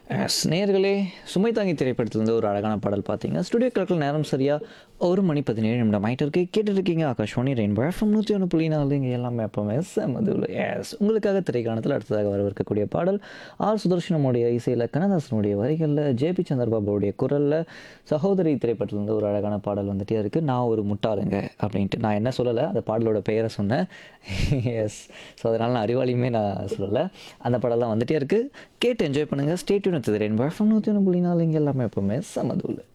S நேர்களே சுமை தாங்கி திரைப்படத்துலேருந்து ஒரு அழகான பாடல் பார்த்தீங்க ஸ்டுடியோ கிளக்கில் நேரம் சரியாக ஒரு மணி பதினேழு நிமிடம் ஆகிட்டு இருக்கு கேட்டுருக்கீங்க ஆகாஷ்வாணி ரெயின்போ எஃப்எம் நூற்றி ஒன்று புள்ளி நாலு இங்கே எல்லாமே எப்போவுமே செம்மதுல எஸ் உங்களுக்காக திரைக்காணத்தில் அடுத்ததாக வரவிருக்கக்கூடிய பாடல் ஆர் சுதர்ஷனமுடைய இசையில் கண்ணதாசனுடைய வரிகளில் ஜேபி சந்திரபாபுடைய குரலில் சகோதரி திரைப்படத்துலேருந்து ஒரு அழகான பாடல் வந்துட்டே இருக்குது நான் ஒரு முட்டாளுங்க அப்படின்ட்டு நான் என்ன சொல்லலை அந்த பாடலோட பெயரை சொன்னேன் எஸ் ஸோ அதனால் நான் அறிவாளியுமே நான் சொல்லலை அந்த பாடலாம் வந்துட்டே இருக்குது கேட்டு என்ஜாய் பண்ணுங்கள் ஸ்டேட்யூன் எடுத்தது ரெயின்போ எஃப்எம் நூற்றி ஒன்று புள்ளி நாலு இங்கே எல்லாமே எப்போவுமே செம்மதுல